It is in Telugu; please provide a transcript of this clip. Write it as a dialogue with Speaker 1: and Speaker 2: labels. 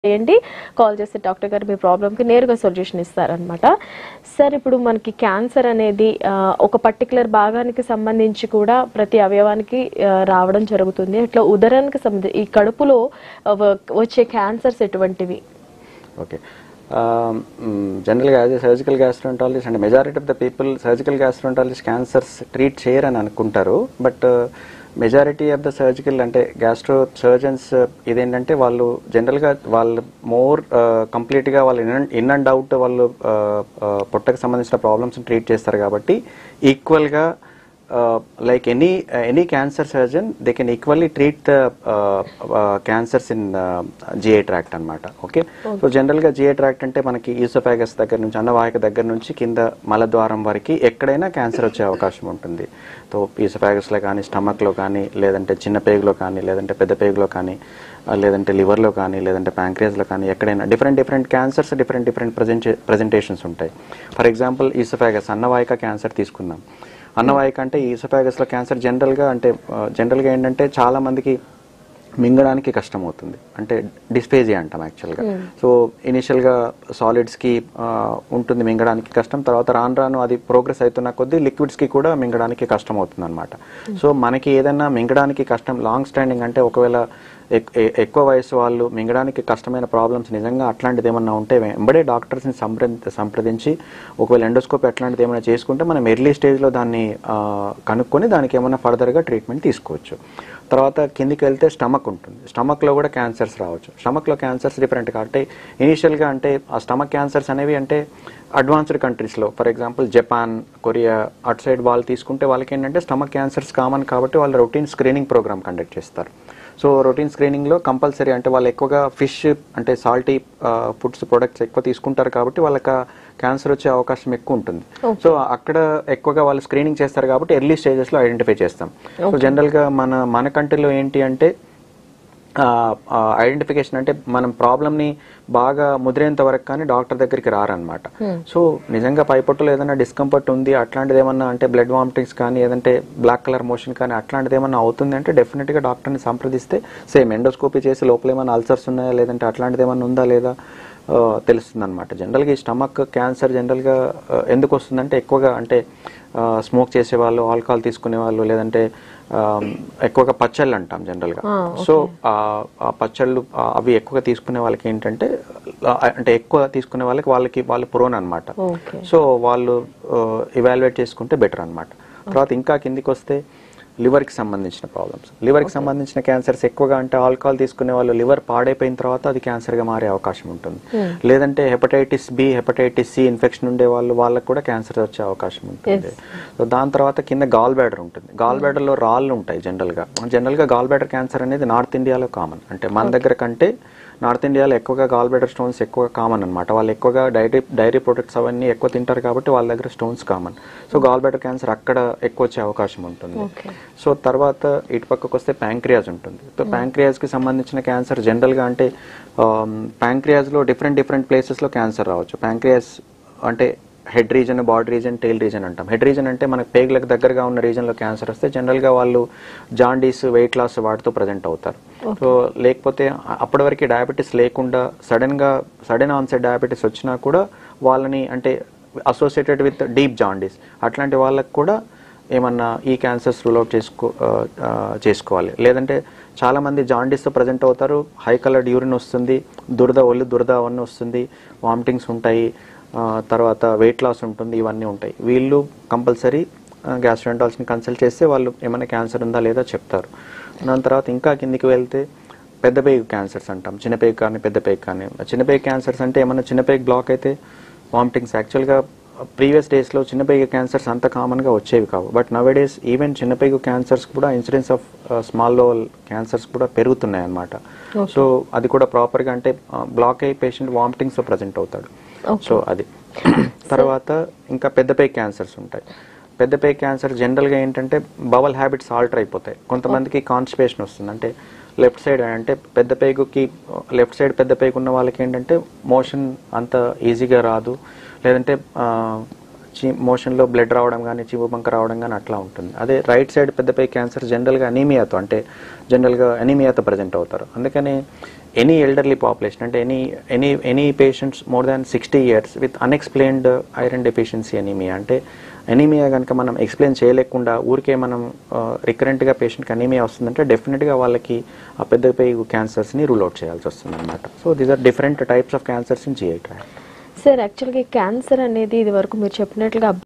Speaker 1: చేయండి కాల్ చేస్తే డాక్టర్ గారు మీ ప్రాబ్లమ్కి నేరుగా సొల్యూషన్ ఇస్తారనమాట సార్ ఇప్పుడు మనకి క్యాన్సర్ అనేది ఆ, ఒక పర్టికులర్ భాగానికి సంబంధించి కూడా ప్రతి అవయవానికి ఆ, రావడం జరుగుతుంది అట్లా ఉదరానికి సంబంధించి ఈ కడుపులో ఆ, వ- వచ్చే క్యాన్సర్స్ ఎటువంటివి
Speaker 2: ఓకే జనరల్గా యాజ్ ఏ సర్జికల్ గ్యాస్ట్రంటాలజిస్ట్ అంటే majority of the people surgical gastroenterologist cancers treat చేయరని అనుకుంటారు but majority of the surgical అంటే గ్యాస్ట్రో సర్జన్స్ ఇదేంటంటే వాళ్ళు జనరల్గా వాళ్ళు మోర్ కంప్లీట్గా వాళ్ళు ఇన్ ఇన్ అండ్ అవుట్ వాళ్ళు uh, uh, పొట్టకు సంబంధించిన ప్రాబ్లమ్స్ ట్రీట్ చేస్తారు కాబట్టి ఈక్వల్గా like any any cancer surgeon they can equally treat the cancers in GI tract అనమాట ఓకే సో జనరల్గా జిఐ ట్రాక్ట్ అంటే మనకి ఈసోఫాగస్ దగ్గర నుంచి అన్నవాహిక దగ్గర నుంచి కింద మలద్వారం వరకు ఎక్కడైనా క్యాన్సర్ వచ్చే అవకాశం ఉంటుంది సో ఈసోఫాగస్లో కానీ స్టమక్లో కానీ లేదంటే చిన్న పేగులో కానీ లేదంటే పెద్ద పేగులో కానీ ఆ, లేదంటే లివర్లో కానీ లేదంటే ప్యాంక్రియాస్లో కానీ ఎక్కడైనా different different cancers different different ప్రజెంటే ప్రజెంటేషన్స్ ఉంటాయి ఫర్ ఎగ్జాంపుల్ ఈసోఫాగస్ అన్నవాహిక క్యాన్సర్ తీసుకుందాం అన్నవాహిక అంటే ఈ ఈసోఫాగస్లో క్యాన్సర్ జనరల్గా అంటే జనరల్గా ఏంటంటే చాలా మందికి మింగడానికి కష్టం అవుతుంది అంటే డిస్పేజియా అంటాం యాక్చువల్గా సో ఇనిషియల్గా సాలిడ్స్కి ఉంటుంది మింగడానికి కష్టం తర్వాత రాను రాను అది ప్రోగ్రెస్ అవుతున్న కొద్దీ లిక్విడ్స్కి కూడా మింగడానికి కష్టం అవుతుంది అనమాట సో మనకి ఏదైనా మింగడానికి కష్టం లాంగ్ స్టాండింగ్ అంటే ఒకవేళ ఎక్- ఎ- ఎక్కువ వయసు వాళ్ళు మింగడానికి కష్టమైన ప్రాబ్లమ్స్ నిజంగా అట్లాంటిది ఏమన్నా ఉంటే వెంబడే డాక్టర్స్ని సంప్ర సంప్రదించి ఒకవేళ ఎండోస్కోపీ అట్లాంటిది ఏమైనా చేసుకుంటే మనం ఎర్లీ స్టేజ్లో దాన్ని ఆ, కనుక్కొని దానికి ఏమైనా ఫర్దర్గా ట్రీట్మెంట్ తీసుకోవచ్చు తర్వాత కిందికి వెళ్తే స్టమక్ ఉంటుంది స్టమక్లో కూడా క్యాన్సర్స్ రావచ్చు స్టమక్లో క్యాన్సర్స్ డిఫరెంట్గా అంటే ఇనీషియల్గా అంటే ఆ స్టమక్ క్యాన్సర్స్ అనేవి అంటే అడ్వాన్స్డ్ కంట్రీస్లో ఫర్ ఎగ్జాంపుల్ జపాన్ కొరియా అటు సైడ్ వాళ్ళు తీసుకుంటే వాళ్ళకి ఏంటంటే స్టమక్ క్యాన్సర్స్ కామన్ కాబట్టి వాళ్ళు రొటీన్ స్క్రీనింగ్ ప్రోగ్రామ్ కండక్ట్ చేస్తారు సో రొటీన్ స్క్రీనింగ్లో కంపల్సరీ అంటే వాళ్ళు ఎక్కువగా ఫిష్ అంటే సాల్టీ ఫుడ్స్ ప్రొడక్ట్స్ ఎక్కువ తీసుకుంటారు కాబట్టి వాళ్ళకి క్యాన్సర్ వచ్చే అవకాశం ఎక్కువ ఉంటుంది సో అక్కడ ఎక్కువగా వాళ్ళు స్క్రీనింగ్ చేస్తారు కాబట్టి ఎర్లీ స్టేజెస్లో ఐడెంటిఫై చేస్తాం సో జనరల్గా మన మన కంట్రీలో ఏంటి అంటే ఐడెంటిఫికేషన్ అంటే మనం ప్రాబ్లమ్ని బాగా ముదిరేంత వరకు కానీ డాక్టర్ దగ్గరికి రారనమాట సో నిజంగా పైపొట్టులో ఏదైనా డిస్కంఫర్ట్ ఉంది అట్లాంటిది ఏమన్నా అంటే బ్లడ్ వామిటింగ్స్ కానీ ఏదంటే బ్లాక్ కలర్ మోషన్ కానీ అట్లాంటిది ఏమన్నా అవుతుంది అంటే డెఫినెట్గా డాక్టర్ని సంప్రదిస్తే సేమ్ ఎండోస్కోపీ చేసి లోపల ఏమైనా అల్సర్స్ ఉన్నాయా లేదంటే అట్లాంటిది ఏమన్నా ఉందా లేదా తెలుస్తుంది అనమాట జనరల్గా ఈ స్టమక్ క్యాన్సర్ జనరల్గా ఎందుకు వస్తుందంటే ఎక్కువగా అంటే స్మోక్ చేసే వాళ్ళు ఆల్కహాల్ తీసుకునే వాళ్ళు లేదంటే ఆ, ఎక్కువగా పచ్చళ్ళు అంటాం జనరల్గా సో ఆ ఆ పచ్చళ్ళు ఆ, అవి ఎక్కువగా తీసుకునే వాళ్ళకి ఏంటంటే ఆ, అంటే ఎక్కువ తీసుకునే వాళ్ళకి వాళ్ళకి వాళ్ళు పురోన్ అనమాట
Speaker 1: ఓకే
Speaker 2: సో వాళ్ళు ఇవాల్యుయేట్ చేసుకుంటే బెటర్ అన్నమాట తర్వాత ఇంకా కిందికి వస్తే లివర్కి సంబంధించిన ప్రాబ్లమ్స్ లివర్కి సంబంధించిన క్యాన్సర్స్ ఎక్కువగా అంటే ఆల్కహాల్ తీసుకునే వాళ్ళు లివర్ పాడైపోయిన తర్వాత అది క్యాన్సర్గా మారే అవకాశం ఉంటుంది లేదంటే hepatitis B hepatitis C infection ఉండే వాళ్ళు వాళ్ళకి కూడా క్యాన్సర్ వచ్చే అవకాశం ఉంటుంది సో దాని తర్వాత కింద గాల్ బ్యాడర్ ఉంటుంది గాల్ బ్యాడర్లో రాళ్ళు ఉంటాయి జనరల్గా జనరల్గా గాల్ బ్యాడర్ క్యాన్సర్ అనేది నార్త్ ఇండియాలో కామన్ అంటే మన దగ్గర కంటే నార్త్ ఇండియాలో ఎక్కువగా గాల్ బ్లాడర్ స్టోన్స్ ఎక్కువ కామన్ అనమాట వాళ్ళు ఎక్కువగా డైరీ డైరీ ప్రొడక్ట్స్ అవన్నీ ఎక్కువ తింటారు కాబట్టి వాళ్ళ దగ్గర stones common so gall bladder cancer అక్కడ ఎక్కువ వచ్చే అవకాశం ఉంటుంది
Speaker 1: ఓకే
Speaker 2: సో తర్వాత ఇటు పక్కకు వస్తే ప్యాంక్రియాజ్ ఉంటుంది సో ప్యాంక్రియాజ్కి సంబంధించిన క్యాన్సర్ జనరల్గా అంటే ప్యాంక్రియాజ్లో డిఫరెంట్ డిఫరెంట్ ప్లేసెస్లో క్యాన్సర్ రావచ్చు ప్యాంక్రియాస్ అంటే head region body region tail region అంటాం హెడ్ రీజన్ అంటే మనకి పేగులకు దగ్గరగా ఉన్న రీజన్లో క్యాన్సర్ వస్తే జనరల్గా వాళ్ళు జాండీస్ వెయిట్ లాస్ వాటితో ప్రజెంట్ అవుతారు సో లేకపోతే అప్పటి వరకు డయాబెటీస్ లేకుండా సడన్గా సడన్ ఆన్సెట్ డయాబెటీస్ వచ్చినా కూడా వాళ్ళని అంటే అసోసియేటెడ్ విత్ డీప్ జాండీస్ అట్లాంటి వాళ్ళకి కూడా ఏమన్నా ఈ క్యాన్సర్స్ రూల్ అవుట్ చేసుకో ఆ, ఆ, చేసుకోవాలి లేదంటే చాలామంది జాండీస్తో ప్రజెంట్ అవుతారు హై కలర్డ్ యూరిన్ వస్తుంది దురద ఒళ్ళు దురద అవన్నీ వస్తుంది వామిటింగ్స్ ఉంటాయి ఆ, తర్వాత వెయిట్ లాస్ ఉంటుంది ఇవన్నీ ఉంటాయి వీళ్ళు కంపల్సరీ గ్యాస్ట్రెంటాల్స్ని కన్సల్ట్ చేస్తే వాళ్ళు ఏమైనా క్యాన్సర్ ఉందా లేదా చెప్తారు దాని తర్వాత ఇంకా కిందికి వెళ్తే పెద్ద పేగు క్యాన్సర్స్ అంటాం చిన్న పేగు కానీ పెద్ద పేగు కానీ చిన్న పేగు క్యాన్సర్స్ అంటే ఏమైనా చిన్న పేగు బ్లాక్ అయితే వామిటింగ్స్ యాక్చువల్గా ప్రీవియస్ డేస్లో చిన్నపేగు క్యాన్సర్స్ అంత కామన్గా వచ్చేవి కావు బట్ నవ్ డేస్ ఈవెన్ చిన్నపేగు క్యాన్సర్స్ కూడా incidence of small bowel cancers కూడా పెరుగుతున్నాయి అన్నమాట సో అది కూడా ప్రాపర్గా అంటే బ్లాక్ అయ్యి పేషెంట్ వామిటింగ్స్తో ప్రజెంట్ అవుతాడు సో అది తర్వాత ఇంకా పెద్ద పే క్యాన్సర్స్ ఉంటాయి పెద్ద పే క్యాన్సర్ జనరల్గా ఏంటంటే బవల్ హ్యాబిట్స్ ఆల్టర్ అయిపోతాయి కొంతమందికి కాన్స్టిపేషన్ వస్తుంది అంటే లెఫ్ట్ సైడ్ అంటే పెద్ద పేగుకి లెఫ్ట్ సైడ్ పెద్ద పేగు ఉన్న వాళ్ళకి ఏంటంటే మోషన్ అంత ఈజీగా రాదు లేదంటే ఆ, చి మోషన్లో బ్లడ్ రావడం కానీ చీము బంక రావడం కానీ అట్లా ఉంటుంది అదే రైట్ సైడ్ పెద్ద పై క్యాన్సర్ జనరల్గా అనీమియాతో అంటే జనరల్గా అనీమియాతో ప్రజెంట్ అవుతారు అందుకని ఎనీ ఎల్డర్లీ పాపులేషన్ అంటే any any any patients more than sixty years with unexplained iron deficiency anaemia అంటే ఎనీమియా కనుక మనం ఎక్స్ప్లెయిన్ చేయలేకుండా ఊరికే మనం రికరెంట్గా పేషెంట్కి అనీమియా వస్తుందంటే డెఫినెట్గా వాళ్ళకి ఆ పెద్ద పేగు క్యాన్సర్స్ని రూల్ అవుట్ చేయాల్సి వస్తుంది అనమాట so these are different types of cancers in GI tract
Speaker 1: sir యాక్చువల్గా క్యాన్సర్ అనేది ఇది వరకు మీరు చెప్పినట్లుగా